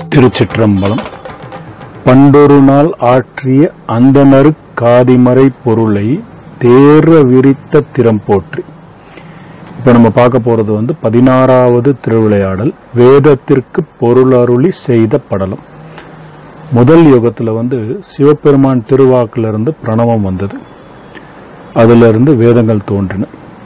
திருச்சிற்றம்பலம் பண்டொரு நாள் ஆற்றிய அந்தணரு காதிமறை பொருளை தேர விரித்த திறம் போற்றி இப்போ நம்ம பார்க்க போகிறது வந்து பதினாறாவது திருவிளையாடல் வேதத்திற்கு பொருள் அருளி செய்த படலம் முதல் யுகத்தில் வந்து சிவபெருமான் திருவாக்கிலிருந்து பிரணவம் வந்தது அதிலிருந்து வேதங்கள் தோன்றின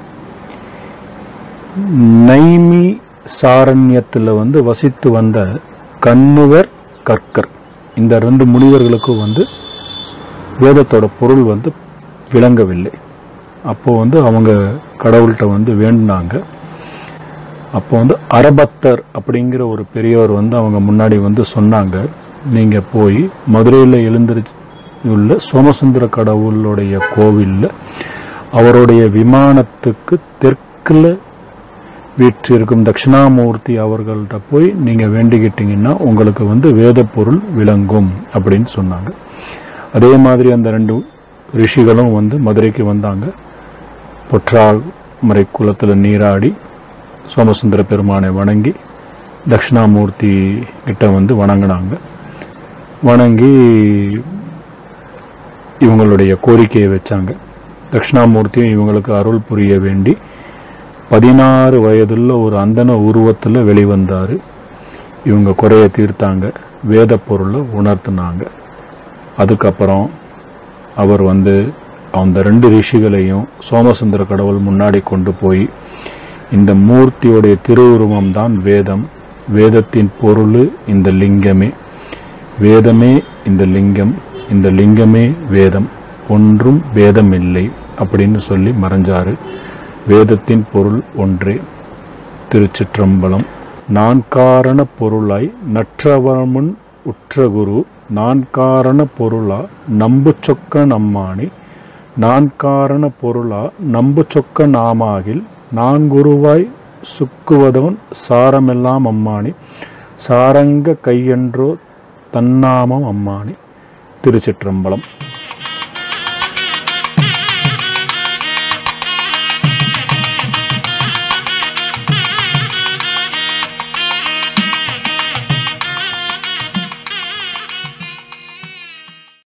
நைமி சாரண்யத்தில் வந்து வசித்து வந்த கண்ணுவர் கற்கர் இந்த ரெண்டு முனிவர்களுக்கும் வந்து வேதத்தோட பொருள் வந்து விளங்கவில்லை அப்போ வந்து அவங்க கடவுள்கிட்ட வந்து வேண்டினாங்க அப்போ வந்து அரபத்தர் அப்படிங்கிற ஒரு பெரியவர் வந்து அவங்க முன்னாடி வந்து சொன்னாங்க நீங்கள் போய் மதுரையில் எழுந்திருச்சு உள்ள சோமசுந்தர கடவுளுடைய கோவிலில் அவருடைய விமானத்துக்கு தெற்கில் வீற்றிருக்கும் தட்சிணாமூர்த்தி அவர்கள்ட்ட போய் நீங்கள் வேண்டிக்கிட்டீங்கன்னா உங்களுக்கு வந்து வேத பொருள் விளங்கும் அப்படின்னு சொன்னாங்க அதே மாதிரி அந்த ரெண்டு ரிஷிகளும் வந்து மதுரைக்கு வந்தாங்க பொற்றாள் மறை குளத்தில் நீராடி சோமசுந்தர பெருமானை வணங்கி தட்சிணாமூர்த்தி கிட்ட வந்து வணங்கினாங்க வணங்கி இவங்களுடைய கோரிக்கையை வச்சாங்க தட்சிணாமூர்த்தியும் இவங்களுக்கு அருள் புரிய வேண்டி பதினாறு வயதுள்ள ஒரு அந்தன உருவத்தில் வெளிவந்தார் இவங்க குறைய தீர்த்தாங்க வேத பொருளை உணர்த்தினாங்க அதுக்கப்புறம் அவர் வந்து அந்த ரெண்டு ரிஷிகளையும் சோமசுந்தர கடவுள் முன்னாடி கொண்டு போய் இந்த மூர்த்தியுடைய திருவுருவம் தான் வேதம் வேதத்தின் பொருள் இந்த லிங்கமே வேதமே இந்த லிங்கம் இந்த லிங்கமே வேதம் ஒன்றும் வேதம் இல்லை அப்படின்னு சொல்லி மறைஞ்சாரு வேதத்தின் பொருள் ஒன்றே திருச்சிற்றம்பலம் நான் காரண பொருளாய் நற்றவமுன் உற்ற குரு நான் காரண பொருளா நம்பு சொக்க நம்மானி நான் காரண பொருளா நம்பு சொக்க நாமாகில் நான் குருவாய் சுக்குவதவன் சாரமெல்லாம் அம்மானி சாரங்க கையென்றோ தன்னாமம் அம்மானி திருச்சிற்றம்பலம்